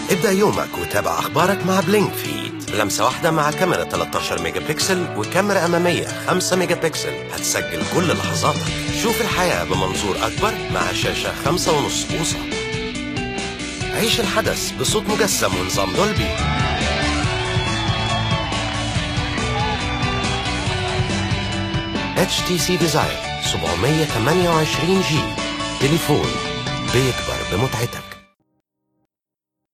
ابدأ يومك وتابع أخبارك مع بلينك فيد بلمسة واحدة مع كاميرا 13 ميجا بكسل وكاميرا أمامية 5 ميجا بكسل هتسجل كل لحظاتك شوف الحياة بمنظور أكبر مع شاشة 5.5 بوصة عيش الحدث بصوت مجسم ونظام دولبي HTC Desire 728 جي تليفون بيكبر بمتعتك